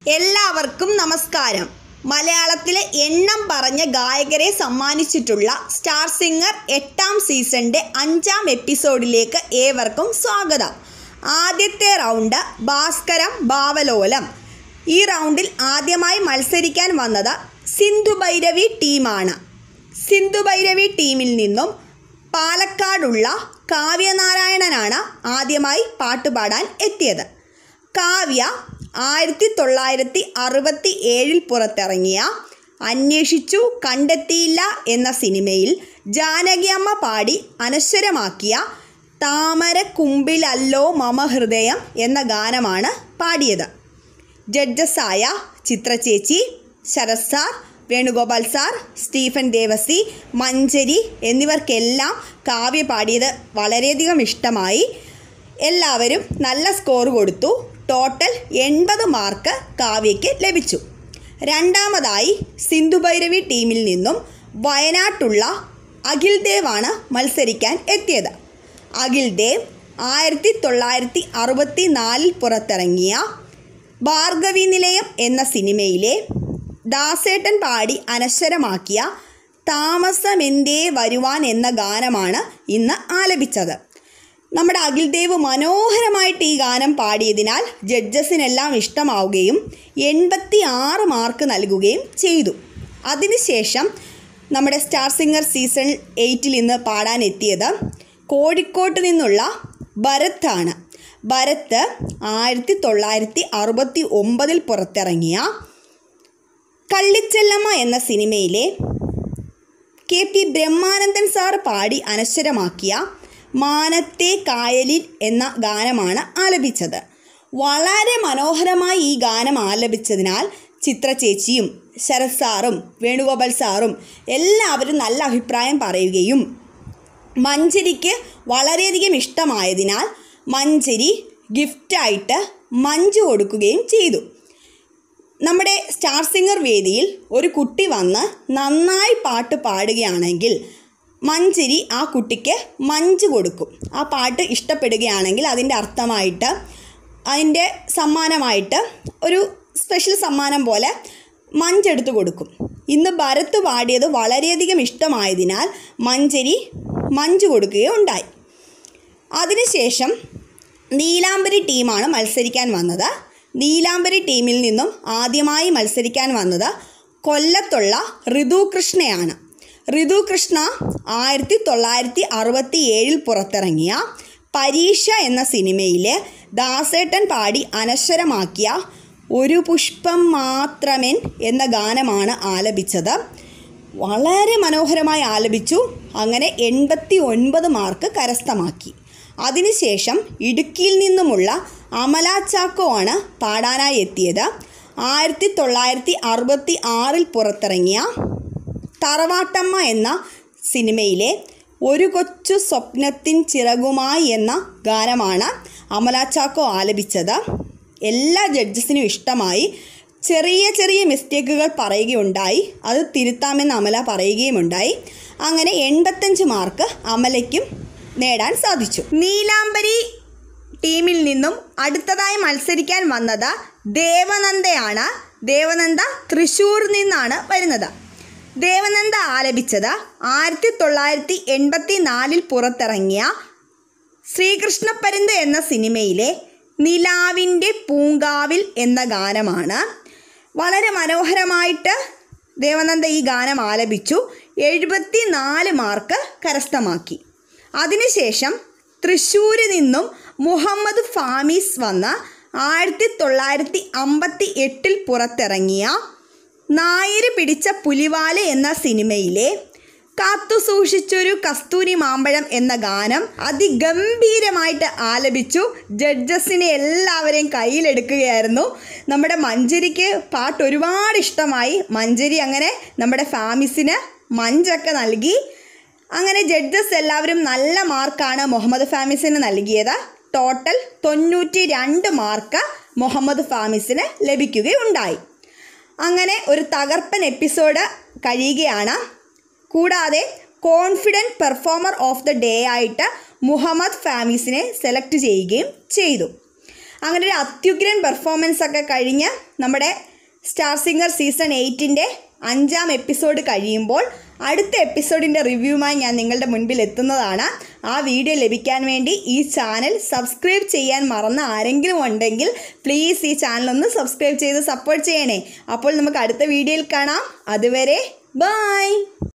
എല്ലാവർക്കും നമസ്കാരം മലയാളത്തിലെ എണ്ണം പറഞ്ഞ ഗായകരെ സമ്മാനിച്ചിട്ടുള്ള സ്റ്റാർ സിംഗർ എട്ടാം സീസണിൻ്റെ അഞ്ചാം എപ്പിസോഡിലേക്ക് ഏവർക്കും സ്വാഗതം ആദ്യത്തെ റൗണ്ട് ഭാസ്കരം ബാവലോലം ഈ റൗണ്ടിൽ ആദ്യമായി മത്സരിക്കാൻ വന്നത് സിന്ധു ഭൈരവി ടീമാണ് സിന്ധു ഭൈരവി ടീമിൽ നിന്നും പാലക്കാടുള്ള കാവ്യനാരായണനാണ് ആദ്യമായി പാട്ടുപാടാൻ എത്തിയത് കാവ്യ ആയിരത്തി തൊള്ളായിരത്തി അറുപത്തി ഏഴിൽ പുറത്തിറങ്ങിയ അന്വേഷിച്ചു കണ്ടെത്തിയില്ല എന്ന സിനിമയിൽ ജാനകിയമ്മ പാടി അനശ്വരമാക്കിയ താമര കുമ്പിലല്ലോ മമ ഹൃദയം എന്ന ഗാനമാണ് പാടിയത് ജഡ്ജസായ ചിത്രചേച്ചി Sarath sir Venugopal sir Stephen Devassy Manjari എന്നിവർക്കെല്ലാം കാവ്യ പാടിയത് വളരെയധികം ഇഷ്ടമായി എല്ലാവരും നല്ല സ്കോർ കൊടുത്തു ടോട്ടൽ എൺപത് മാർക്ക് കാവ്യയ്ക്ക് ലഭിച്ചു രണ്ടാമതായി സിന്ധു ഭൈരവി ടീമിൽ നിന്നും വയനാട്ടുള്ള അഖിൽ ദേവാണ് മത്സരിക്കാൻ എത്തിയത് അഖിൽ ദേവ് ആയിരത്തി തൊള്ളായിരത്തി അറുപത്തി നാലിൽ പുറത്തിറങ്ങിയ ഭാർഗവി നിലയം എന്ന സിനിമയിലെ ദാസേട്ടൻ പാടി അനശ്വരമാക്കിയ താമസമെന്തേ വരുവാൻ എന്ന ഗാനമാണ് ഇന്ന് ആലപിച്ചത് നമ്മുടെ അഖിൽ ദേവ് മനോഹരമായിട്ട് ഈ ഗാനം പാടിയതിനാൽ ജഡ്ജസിനെല്ലാം ഇഷ്ടമാവുകയും എൺപത്തി ആറ് മാർക്ക് നൽകുകയും ചെയ്തു അതിനുശേഷം നമ്മുടെ സ്റ്റാർ സിംഗർ സീസൺ എയ്റ്റിൽ ഇന്ന് പാടാനെത്തിയത് കോഴിക്കോട്ട് നിന്നുള്ള ഭരത്താണ് ഭരത്ത് ആയിരത്തി തൊള്ളായിരത്തി അറുപത്തി ഒമ്പതിൽ പുറത്തിറങ്ങിയ കള്ളിച്ചെല്ലമ്മ എന്ന സിനിമയിലെ കെ പി ബ്രഹ്മാനന്ദൻ സാർ പാടി അനശ്വരമാക്കിയ മാനത്തെ കായലിൽ എന്ന ഗാനമാണ് ആലപിച്ചത് വളരെ മനോഹരമായി ഈ ഗാനം ആലപിച്ചതിനാൽ ചിത്ര ചേച്ചിയും ശരത് സാറും വേണുഗോപാൽ സാറും എല്ലാവരും നല്ല അഭിപ്രായം പറയുകയും മഞ്ചരിക്ക് വളരെയധികം ഇഷ്ടമായതിനാൽ മഞ്ചരി ഗിഫ്റ്റായിട്ട് മഞ്ച് കൊടുക്കുകയും ചെയ്തു നമ്മുടെ സ്റ്റാർ സിംഗർ വേദിയിൽ ഒരു കുട്ടി വന്ന് നന്നായി പാട്ട് പാടുകയാണെങ്കിൽ മഞ്ചരി ആ കുട്ടിക്ക് മഞ്ച് കൊടുക്കും ആ പാട്ട് ഇഷ്ടപ്പെടുകയാണെങ്കിൽ അതിൻ്റെ അർത്ഥമായിട്ട് അതിൻ്റെ സമ്മാനമായിട്ട് ഒരു സ്പെഷ്യൽ സമ്മാനം പോലെ മഞ്ചെടുത്ത് കൊടുക്കും ഇന്ന് ഭരത് പാടിയത് വളരെയധികം ഇഷ്ടമായതിനാൽ മഞ്ചരി മഞ്ച് കൊടുക്കുകയുണ്ടായി അതിനുശേഷം നീലാംബരി ടീമാണ് മത്സരിക്കാൻ വന്നത് നീലാംബരി ടീമിൽ നിന്നും ആദ്യമായി മത്സരിക്കാൻ വന്നത് കൊല്ലത്തുള്ള ഋതു കൃഷ്ണയാണ് ഋതു കൃഷ്ണ ആയിരത്തി തൊള്ളായിരത്തി അറുപത്തി ഏഴിൽ പുറത്തിറങ്ങിയ പരീക്ഷ എന്ന സിനിമയിലെ ദാസേട്ടൻ പാടി അനശ്വരമാക്കിയ ഒരു പുഷ്പം മാത്രമൻ എന്ന ഗാനമാണ് ആലപിച്ചത് വളരെ മനോഹരമായി ആലപിച്ചു അങ്ങനെ എൺപത്തി ഒൻപത് മാർക്ക് കരസ്ഥമാക്കി അതിനുശേഷം ഇടുക്കിയിൽ നിന്നുമുള്ള അമല ചാക്കോ ആണ് പാടാനായി എത്തിയത് ആയിരത്തി തൊള്ളായിരത്തി അറുപത്തി ആറിൽ പുറത്തിറങ്ങിയ തറവാട്ടമ്മ എന്ന സിനിമയിലെ ഒരു കൊച്ചു സ്വപ്നത്തിൻ ചിറകുമായി എന്ന ഗാനമാണ് അമല ചാക്കോ ആലപിച്ചത് എല്ലാ ജഡ്ജസിനും ഇഷ്ടമായി ചെറിയ ചെറിയ മിസ്റ്റേക്കുകൾ പറയുകയുണ്ടായി അത് തിരുത്താമെന്ന് അമല പറയുകയുമുണ്ടായി അങ്ങനെ എൺപത്തഞ്ച് മാർക്ക് അമലയ്ക്കും നേടാൻ സാധിച്ചു നീലാംബരി ടീമിൽ നിന്നും അടുത്തതായി മത്സരിക്കാൻ വന്നത് ദേവനന്ദയാണ് ദേവനന്ദ തൃശ്ശൂരിൽ നിന്നാണ് വരുന്നത് ദേവനന്ദ ആലപിച്ചത് ആയിരത്തി തൊള്ളായിരത്തി എൺപത്തി നാലിൽ പുറത്തിറങ്ങിയ ശ്രീകൃഷ്ണപ്പരുന്ത് എന്ന സിനിമയിലെ നിലാവിൻ്റെ പൂങ്കാവിൽ എന്ന ഗാനമാണ് വളരെ മനോഹരമായിട്ട് ദേവനന്ദ ഈ ഗാനം ആലപിച്ചു എഴുപത്തി നാല് മാർക്ക് കരസ്ഥമാക്കി അതിനുശേഷം തൃശ്ശൂരിൽ നിന്നും മുഹമ്മദ് ഫാമീസ് വന്ന ആയിരത്തി തൊള്ളായിരത്തി അമ്പത്തി എട്ടിൽ പുറത്തിറങ്ങിയ നായര് പിടിച്ച പുലിവാല് എന്ന സിനിമയിലെ കാത്തു സൂക്ഷിച്ചൊരു കസ്തൂരി മാമ്പഴം എന്ന ഗാനം അതിഗംഭീരമായിട്ട് ആലപിച്ചു ജഡ്ജസിനെ എല്ലാവരെയും കയ്യിലെടുക്കുകയായിരുന്നു നമ്മുടെ മഞ്ചരിക്ക് പാട്ട് ഒരുപാട് ഇഷ്ടമായി മഞ്ചരി അങ്ങനെ നമ്മുടെ ഫാമിസിന് മഞ്ചൊക്കെ നൽകി അങ്ങനെ ജഡ്ജസ് എല്ലാവരും നല്ല മാർക്കാണ് മുഹമ്മദ് ഫാമിസിന് നൽകിയത് ടോട്ടൽ തൊണ്ണൂറ്റി രണ്ട് മാർക്ക് മുഹമ്മദ് ഫാമിസിന് ലഭിക്കുകയുണ്ടായി അങ്ങനെ ഒരു തകർപ്പൻ എപ്പിസോഡ് കഴിയുകയാണ് കൂടാതെ confident performer of the day ആയിട്ട് മുഹമ്മദ് ഫാമീസിനെ സെലക്ട് ചെയ്യുകയും ചെയ്തു അങ്ങനെ ഒരു അത്യുഗ്രൻ പെർഫോമൻസ് ഒക്കെ കഴിഞ്ഞ് നമ്മുടെ സ്റ്റാർ സിംഗർ സീസൺ എയ്റ്റിൻ്റെ അഞ്ചാം എപ്പിസോഡ് കഴിയുമ്പോൾ അടുത്ത എപ്പിസോഡിൻ്റെ റിവ്യൂമായി ഞാൻ നിങ്ങളുടെ മുൻപിൽ എത്തുന്നതാണ് ആ വീഡിയോ ലഭിക്കാൻ വേണ്ടി ഈ ചാനൽ സബ്സ്ക്രൈബ് ചെയ്യാൻ മറന്ന ആരെങ്കിലും ഉണ്ടെങ്കിൽ പ്ലീസ് ഈ ചാനൽ ഒന്ന് സബ്സ്ക്രൈബ് ചെയ്ത് സപ്പോർട്ട് ചെയ്യണേ അപ്പോൾ നമുക്ക് അടുത്ത വീഡിയോയിൽ കാണാം അതുവരെ ബൈ